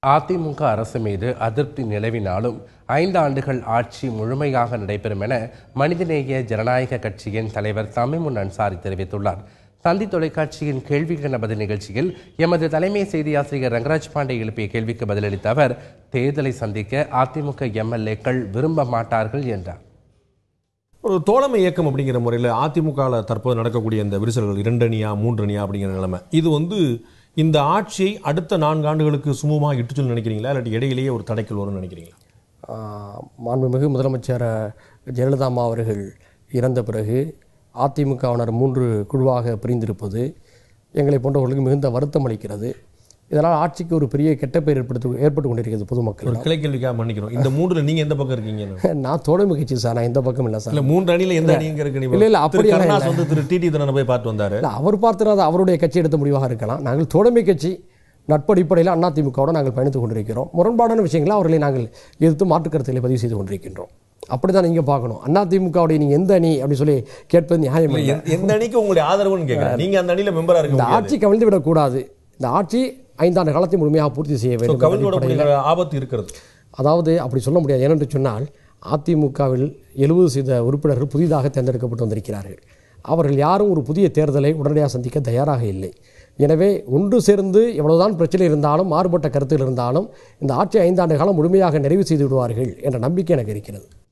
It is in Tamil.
அதிமுக அரசு மீது அதிருப்தி நிலவினாலும் ஐந்து ஆண்டுகள் ஆட்சி முழுமையாக நடைபெறும் என மனிதநேய ஜனநாயக கட்சியின் தலைவர் தமிமுன் அன்சாரி தெரிவித்துள்ளார் தந்தி தொலைக்காட்சியின் கேள்விக்கான பதில் நிகழ்ச்சியில் எமது தலைமை செய்தியாசிரியர் ரங்கராஜ் பாண்டே எழுப்பிய கேள்விக்கு பதிலளித்த அவர் தேர்தலை சந்திக்க அதிமுக எம்எல்ஏக்கள் விரும்ப மாட்டார்கள் என்றார் ஒரு தோழமை இயக்கம் அப்படிங்கிற முறையில் அதிமுகவில் தற்போது நடக்கக்கூடிய இந்த விரிசல்கள் இரண்டு அணியா மூன்று அணியா அப்படிங்கிற நிலைமை இது வந்து இந்த ஆட்சியை அடுத்த நான்கு ஆண்டுகளுக்கு சுமூகமாக இட்டு சொல்லி நினைக்கிறீங்களா இல்லாட்டி இடையிலேயே ஒரு தடைக்கல் வரும்னு நினைக்கிறீங்களா ஆஹ், மாண்புமிகு முதலமைச்சர் ஜெயலலிதா அம்மா அவர்கள் இறந்த பிறகு அதிமுகவினர் மூன்று குழுவாக பிரிந்திருப்பது எங்களை போன்றவர்களுக்கு மிகுந்த வருத்தம் அளிக்கிறது இதனால் ஆட்சிக்கு ஒரு பெரிய கெட்ட பெயர் ஏற்படுத்தி ஏற்பட்டு கொண்டிருக்கிறது ஒரு பொதுமக்கள் கிளை கேள்விக்காக மன்னிக்கிறோம் இந்த மூன்றுல நீங்க எந்த பக்கம் இருக்கீங்க நான் தோழமை கட்சி சார் நான் இந்த பக்கம் இல்லை சார் இல்ல மூன்று அணியில எந்த அணி எங்க இருக்கு நீ இல்ல, இல்ல, திரு அப்படியெல்லாம் கருணாஸ் இல்ல. வந்து திரு டிடி தினனை போய் பார்த்து வந்தாரு இல்லை அவர் பார்த்துறது அவருடைய கட்சி எடுத்த முடிவாக இருக்கலாம் நாங்கள் தோழமை கட்சி நட்படிப்படையில் அதிமுகவோடு நாங்கள் பயணித்துக் கொண்டிருக்கிறோம் முரண்பாடான விஷயங்களை அவர்களை நாங்கள் எதிர்த்து மாற்றுக் கருத்துக்களை பதிவு செய்து கொண்டிருக்கின்றோம் அப்படி தான் நீங்கள் பார்க்கணும் அதிமுகவுடைய நீங்கள் எந்த அணி அப்படி சொல்லி கேட்பது நியாயம் இல்லை எந்த- எந்த அணிக்கு உங்களுடைய ஆதரவுன்னு கேட்கறேன் நீங்க அந்த அணியில மெம்பரா இருக்க இந்த முடியாது ஆட்சி கவிழ்ந்து விடக்கூடாது இந்த ஆட்சி ஐந்தாண்டு காலத்தை முழுமையாக பூர்த்தி செய்ய So, வேண்டும் என்ற கவிழ்ந்து அடிப்படையில் விடக்கூடிய ஆபத்து இருக்கிறது அதாவது அப்படி சொல்ல முடியாது ஏனென்று சொன்னால் அதிமுகவில் எழுபது சதவீத உறுப்பினர்கள் புதிதாக தேர்ந்தெடுக்கப்பட்டு வந்திருக்கிறார்கள் அவர்கள் யாரும் ஒரு புதிய தேர்தலை உடனடியாக சந்திக்க தயாராக இல்லை எனவே ஒன்று சேர்ந்து எவ்வளவுதான் பிரச்சனை இருந்தாலும் மாறுபட்ட கருத்துகள் இருந்தாலும் இந்த ஆட்சி ஐந்தாண்டு காலம் முழுமையாக நிறைவு செய்து விடுவார்கள் என்ற நம்பிக்கை எனக்கு இருக்கிறது